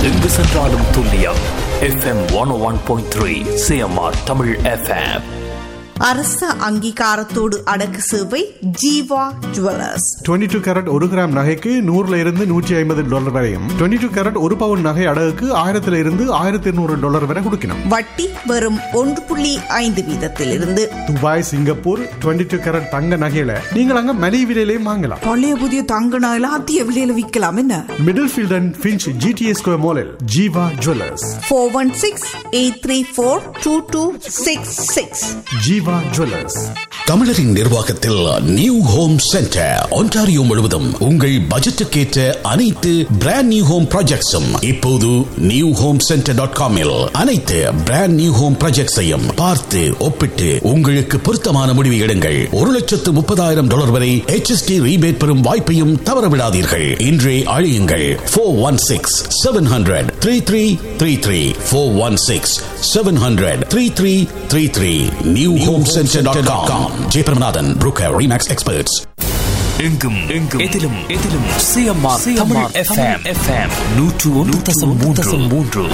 எங்கு சென்றாலும் துல்லியம் FM one one point three CMR Tamil FM அரச அங்கீகாரத்தோடு அடக்கு சேவை ஜீவா ஜுவல்லர்ஸ் 22 டூ கேரட் ஒரு கிராம் நகைக்கு நூறுல இருந்து நூற்றி ஐம்பது டாலர் வரையும் 22 டூ கேரட் ஒரு பவுன் நகை அடகுக்கு ஆயிரத்துல இருந்து ஆயிரத்தி இருநூறு டாலர் வரை கொடுக்கணும் வட்டி வெறும் ஒன்று புள்ளி ஐந்து வீதத்திலிருந்து துபாய் சிங்கப்பூர் 22 டூ கேரட் தங்க நகையில நீங்கள் அங்க மலிவு விலையிலையும் வாங்கலாம் பழைய புதிய தங்க நகையில அதிக விலையில விற்கலாம் என்ன Middlefield and Finch GTS square மாலில் Jeeva jewellers four one six eight three four two two six six Jeeva jewellers தமிழரின் நிர்வாகத்தில் நியூ ஹோம் சென்டர் ஒன்டாரியோ முழுவதும் உங்கள் பட்ஜெட்டுக்கேற்ற அனைத்து பிராண்ட் நியூ ஹோம் ப்ராஜெக்ட்ஸும் இப்போது நியூ ஹோம் சென்டர் டாட் காமில் அனைத்து பிராண்ட் நியூ ஹோம் ப்ராஜெக்ட்ஸையும் பார்த்து ஒப்பிட்டு உங்களுக்கு பொருத்தமான முடிவு எடுங்கள் ஒரு லட்சத்து முப்பதாயிரம் டாலர் வரை HST ரீபேட் பெறும் வாய்ப்பையும் தவறவிடாதீர்கள் இன்றே அழியுங்கள் four one six seven hundred three three three three four one six seven hundred three three three three new home centre dot com ஜெயபிரமநாதன் புரோக்கர் ரீமேக்ஸ் எக்ஸ்பர்ட்ஸ் எங்கும் எங்கும் எதிலும் எதிலும் சிஎம்ஆர் தமிழ் எஃப்எம் எஃப்எம் நூற்று ஒன்று தசம் மூன்று தசம் மூன்று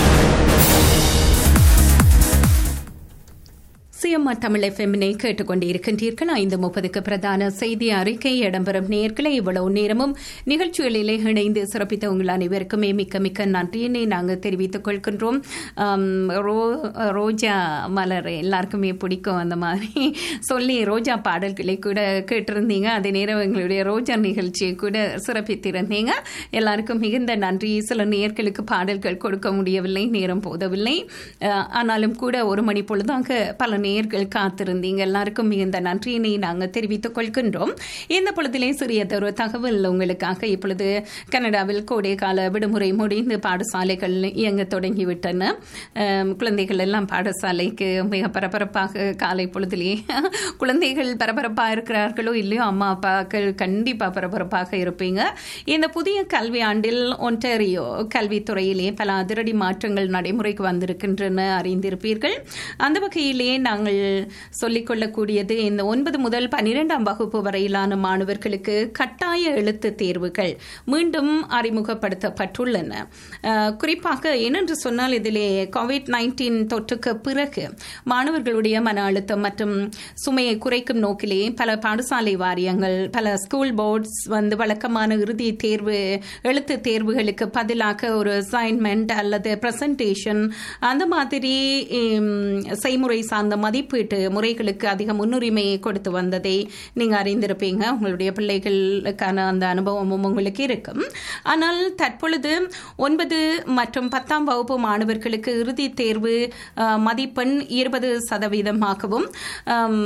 சிஎம்ஆர் தமிழ் எஃப்எம்னை கேட்டுக்கொண்டிருக்கின்றீர்கள் ஐந்து முப்பதுக்கு பிரதான செய்தி அறிக்கை இடம்பெறும் நேர்களை இவ்வளவு நேரமும் நிகழ்ச்சிகளிலே இணைந்து சிறப்பித்த உங்கள் அனைவருக்குமே மிக்க மிக்க நன்றியினை நாங்கள் தெரிவித்துக் கொள்கின்றோம் ஆம், ரோ- ரோஜா மலர் எல்லாருக்குமே பிடிக்கும் அந்த மாதிரி சொல்லி ரோஜா பாடல்களை கூட கேட்டிருந்தீங்க அதே நேரம் எங்களுடைய ரோஜா நிகழ்ச்சியை கூட சிறப்பித்திருந்தீங்க எல்லாருக்கும் மிகுந்த நன்றி சில நேர்களுக்கு பாடல்கள் கொடுக்க முடியவில்லை நேரம் போதவில்லை அஹ், ஆனாலும் கூட ஒரு மணி பொழுதாக பல நேர்கள் காத்திருந்தீங்க எல்லாருக்கும் மிகுந்த நன்றியினை நாங்கள் தெரிவித்துக் கொள்கின்றோம் இந்த பொழுதிலே சிறியதொரு தகவல் உங்களுக்காக இப்பொழுது கனடாவில் கோடை கால விடுமுறை முடிந்து பாடசாலைகள் இயங்க தொடங்கிவிட்டன அஹ், குழந்தைகள் எல்லாம் பாடசாலைக்கு மிக பரபரப்பாக காலை பொழுதிலே குழந்தைகள் பரபரப்பாக இருக்கிறார்களோ இல்லையோ அம்மா அப்பாக்கள் கண்டிப்பாக பரபரப்பாக இருப்பீங்க இந்த புதிய கல்வி ஆண்டில் ஒன்டாரியோ கல்வித்துறையிலே பல அதிரடி மாற்றங்கள் நடைமுறைக்கு வந்திருக்கின்றன அறிந்திருப்பீர்கள் அந்த வகையிலே நாங்கள் சொல்லிக்கொள்ளக்கூடியது இந்த ஒன்பது முதல் பன்னிரெண்டாம் வகுப்பு வரையிலான மாணவர்களுக்கு கட்டாய எழுத்து தேர்வுகள் மீண்டும் அறிமுகப்படுத்தப்பட்டுள்ளன அஹ், குறிப்பாக என்னென்று சொன்னால் இதிலே கோவிட் நைன்டீன் தொற்றுக்கு பிறகு மாணவர்களுடைய மன அழுத்தம் மற்றும் சுமையை குறைக்கும் நோக்கிலே பல பாடசாலை வாரியங்கள் பல ஸ்கூல் போர்ட்ஸ் வந்து வழக்கமான இறுதி தேர்வு எழுத்து தேர்வுகளுக்கு பதிலாக ஒரு அசைன்மெண்ட் அல்லது பிரசன்டேஷன் அந்த மாதிரி ஹம், செய்முறை சார்ந்த மதிப்பீட்டு முறைகளுக்கு அதிக முன்னுரிமை கொடுத்து வந்ததை நீங்க அறிந்திருப்பீங்க உங்களுடைய பிள்ளைகளுக்கான அந்த அனுபவமும் உங்களுக்கு இருக்கும் ஆனால் தற்பொழுது ஒன்பது மற்றும் பத்தாம் வகுப்பு மாணவர்களுக்கு இறுதி தேர்வு அஹ், மதிப்பெண் இருபது சதவீதமாகவும் அம்,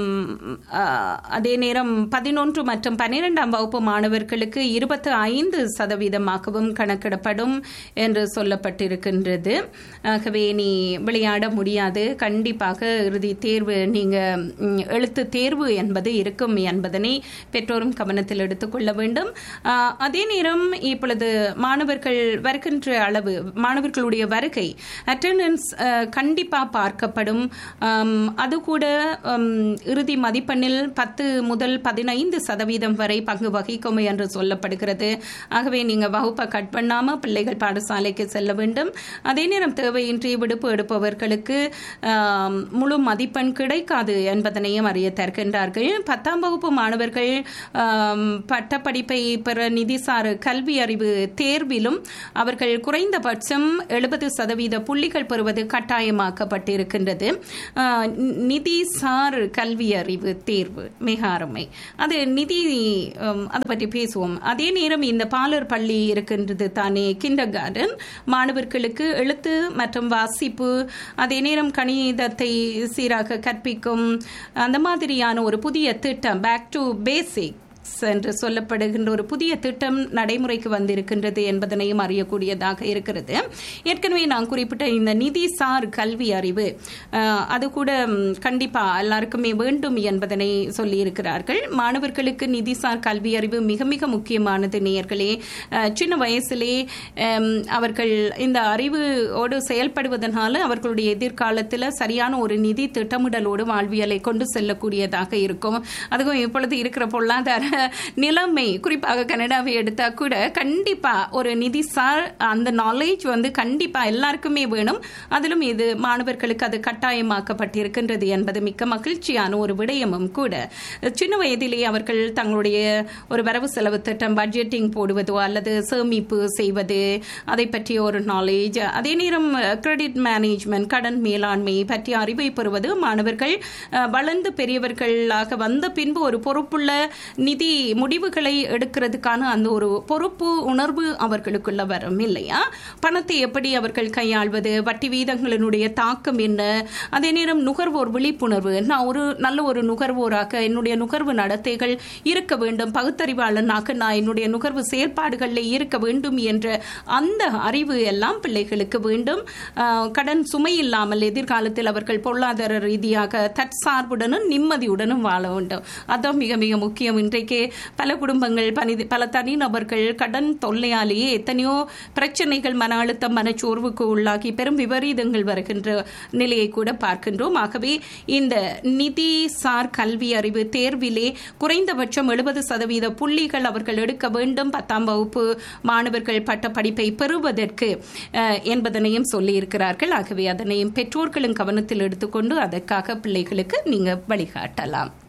அஹ், அதே நேரம் பதினொன்று மற்றும் பன்னிரெண்டாம் வகுப்பு மாணவர்களுக்கு இருபத்து ஐந்து சதவீதமாகவும் கணக்கிடப்படும் என்று சொல்லப்பட்டிருக்கின்றது ஆகவே நீ விளையாட முடியாது கண்டிப்பாக இறுதி தேர்வு நீங்க ம், எழுத்து தேர்வு என்பது இருக்கும் என்பதனை பெற்றோரும் கவனத்தில் எடுத்துக்கொள்ள வேண்டும் ஆஹ், அதே நேரம் இப்பொழுது மாணவர்கள் வருகின்ற அளவு மாணவர்களுடைய வருகை அட்டெண்டன்ஸ் கண்டிப்பா பார்க்கப்படும் ஆம், அது கூட ஆம், இறுதி மதிப்பெண்ணில் பத்து முதல் பதினைந்து சதவீதம் வரை பங்கு வகிக்கும் என்று சொல்லப்படுகிறது ஆகவே நீங்க வகுப்பை கட் பண்ணாம பிள்ளைகள் பாடசாலைக்கு செல்ல வேண்டும் அதே நேரம் தேவையின்றி விடுப்பு எடுப்பவர்களுக்கு ஆம், முழு மதிப்பெண் கிடைக்காது என்பதனையும் அறிய தருகின்றார்கள் பத்தாம் வகுப்பு மாணவர்கள் ஆம், பட்டப்படிப்பை பெற நிதிசார் கல்வி அறிவு தேர்விலும் அவர்கள் குறைந்தபட்சம் எழுபது சதவீத புள்ளிகள் பெறுவது கட்டாயமாக்கப்பட்டிருக்கின்றது ஆஹ், நிதிசார் கல்வி அறிவு தேர்வு மிக அருமை அது நிதி ஆம், அதை பற்றி பேசுவோம் அதே நேரம் இந்த பாலர் பள்ளி இருக்கின்றது தானே கிண்டர் கார்டன் மாணவர்களுக்கு எழுத்து மற்றும் வாசிப்பு அதே நேரம் கணிதத்தை சீராக கற்பிக்கும் அந்த மாதிரியான ஒரு புதிய திட்டம் பேக் டு பேசிக் என்று சொல்லப்படுகின்ற ஒரு புதிய திட்டம் நடைமுறைக்கு வந்திருக்கின்றது என்பதனையும் அறியக்கூடியதாக இருக்கிறது ஏற்கனவே நான் குறிப்பிட்ட இந்த நிதிசார் கல்வி அறிவு அஹ், அது கூட ம், கண்டிப்பா எல்லாருக்குமே வேண்டும் என்பதனை சொல்லி இருக்கிறார்கள் மாணவர்களுக்கு நிதிசார் கல்வி அறிவு மிக மிக முக்கியமானது நேயர்களே அஹ், சின்ன வயசிலே அம், அவர்கள் இந்த அறிவோடு செயல்படுவதனால அவர்களுடைய எதிர்காலத்தில் சரியான ஒரு நிதி திட்டமிடலோடு வாழ்வியலை கொண்டு செல்லக்கூடியதாக இருக்கும் அதுவும் இப்பொழுது இருக்கிற பொருளாதார நிலைமை குறிப்பாக கனடாவை எடுத்தா கூட கண்டிப்பா ஒரு நிதிசார் அந்த நாலேஜ் வந்து கண்டிப்பா எல்லாருக்குமே வேணும் அதிலும் இது மாணவர்களுக்கு அது கட்டாயமாக்கப்பட்டிருக்கின்றது என்பது மிக்க மகிழ்ச்சியான ஒரு விடயமும் கூட சின்ன வயதிலேயே அவர்கள் தங்களுடைய ஒரு வரவு செலவு திட்டம் பட்ஜெட்டிங் போடுவதோ அல்லது சேமிப்பு செய்வது அதை பற்றிய ஒரு நாலேஜ் அதே நேரம் கிரெடிட் மேனேஜ்மெண்ட் கடன் மேலாண்மை பற்றிய அறிவை பெறுவது மாணவர்கள் அஹ், வளர்ந்து பெரியவர்களாக வந்த பின்பு ஒரு பொறுப்புள்ள நிதி முடிவுகளை எடுக்கிறதுக்கான அந்த ஒரு பொறுப்பு உணர்வு அவர்களுக்குள்ள வரும் இல்லையா பணத்தை எப்படி அவர்கள் கையாள்வது வட்டி வீதங்களினுடைய தாக்கம் என்ன அதே நேரம் நுகர்வோர் விழிப்புணர்வு நான் ஒரு நல்ல ஒரு நுகர்வோராக என்னுடைய நுகர்வு நடத்தைகள் இருக்க வேண்டும் பகுத்தறிவாளனாக நான் என்னுடைய நுகர்வு செயல்பாடுகளில் இருக்க வேண்டும் என்ற அந்த அறிவு எல்லாம் பிள்ளைகளுக்கு வேண்டும் ஆஹ், கடன் சுமை இல்லாமல் எதிர்காலத்தில் அவர்கள் பொருளாதார ரீதியாக தற்சார்புடனும் நிம்மதியுடனும் வாழ வேண்டும் அதான் மிக மிக முக்கியம் இன்றைக்கு பல குடும்பங்கள் பனி- பல தனிநபர்கள் கடன் தொல்லையாலேயே எத்தனையோ பிரச்சனைகள் மன அழுத்தம் மனச்சோர்வுக்கு உள்ளாகி பெரும் விபரீதங்கள் வருகின்ற நிலையை கூட பார்க்கின்றோம் ஆகவே இந்த நிதி சார் கல்வி அறிவு தேர்விலே குறைந்தபட்சம் எழுபது சதவீத புள்ளிகள் அவர்கள் எடுக்க வேண்டும் பத்தாம் வகுப்பு மாணவர்கள் பட்ட படிப்பை பெறுவதற்கு அஹ், என்பதனையும் சொல்லியிருக்கிறார்கள் ஆகவே அதனையும் பெற்றோர்களும் கவனத்தில் எடுத்துக்கொண்டு அதற்காக பிள்ளைகளுக்கு நீங்க வழிகாட்டலாம்